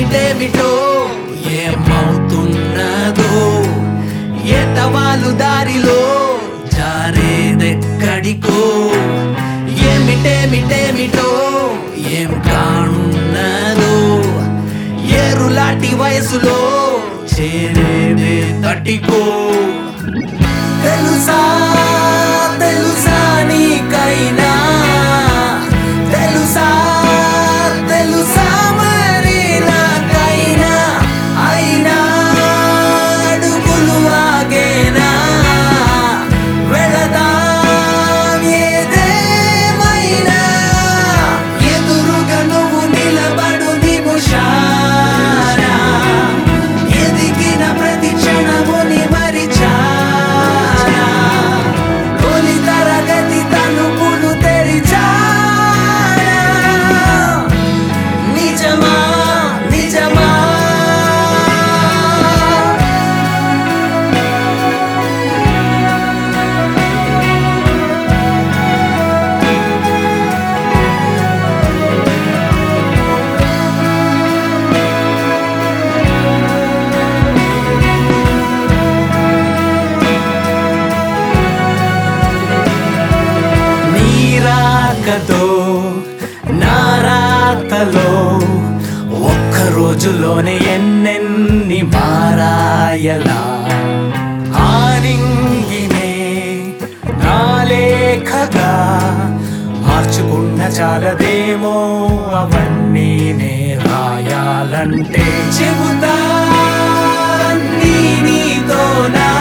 ఏమిటేమిటో ఏమవుతున్నదో ఎటవాలు దారిలో జారేదెక్కడికో ఏమిటేమిటేమిటో ఏం కానున్నదో ఏరులాంటి వయసులో చేరేదే తటికో తెలుసా తెలుసా నీకైనా తెలుసా తెలుసా మరి నాకైనా అయినా అడుగులు ఆగేనా వెళదాం ఏదేమైనా ఎదురుగా నువ్వు నిలబడు నిముషారా ఎదిగిన ప్రతి క్షణముని మరిచారా తొలి తరగతి తలుపులు తెరిచారా నిజమా నిజమా నీరాకతో నారాతలో ఒక్క రోజులోనే ఎన్నెన్ని మారాయలా ఆనింగినే నాలేఖగా మార్చుకున్న చాలదేమో అవన్నీ నే రాయాలంటే చెబుతా నీ నీతో నా